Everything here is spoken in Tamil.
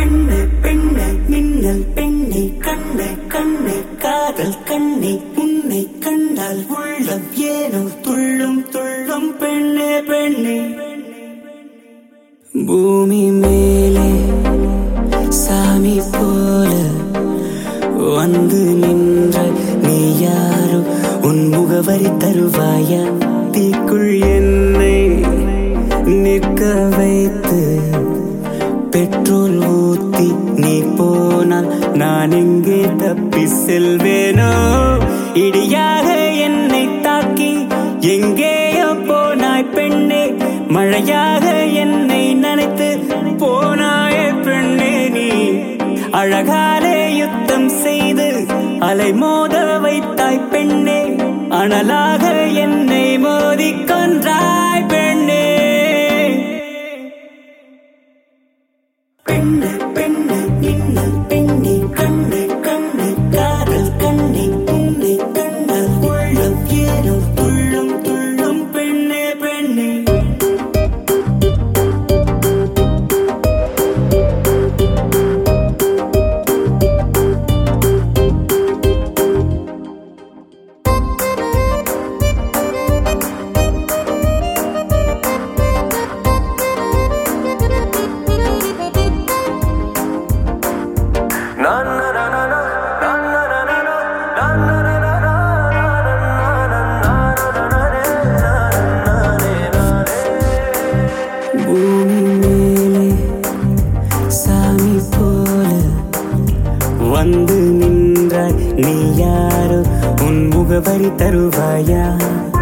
பெண்ணே பெண்ணே மின்னல் பெண்ணே கண்ணே கண்ணே காதல் கண்ணே உன்னை கண்டால் உள்ளம் ஏனோ துள்ளும் துள்ளும் பெண்ணே பெண்ணே பூமி மேலே சாமி போல வந்து நின்ற நீ யாரோ உன் முகவரி தருவாயா தீக்குள் என்னை நிற்க வைத்து பெட்ரோல் ஊத்தி நீ போனால் நான் எங்கே தப்பி செல்வேனோ இடியாக என்னை தாக்கி எங்கேயோ போனாய் பெண்ணே மழையாக என்னை நனைத்து போனாயே பெண்ணே நீ அழகாலே யுத்தம் செய்து அலை மோத வைத்தாய் பெண்ணே அனலாக என்னை மோதி கொன்றாய் பெண்ணே பெண்ணே பெண்ணே மின்னல் பெண்ணே கண்ணே கண்ணே காதல் கண்ணே உன்னை கண்டால் உள்ளம் ஏனோ துள்ளும் துள்ளும் பெண்ணே பெண்ணே பூமி மேலே சாமி போல வந்து நின்றாய் நீ யாரோ உன் முகவரி தருவாயா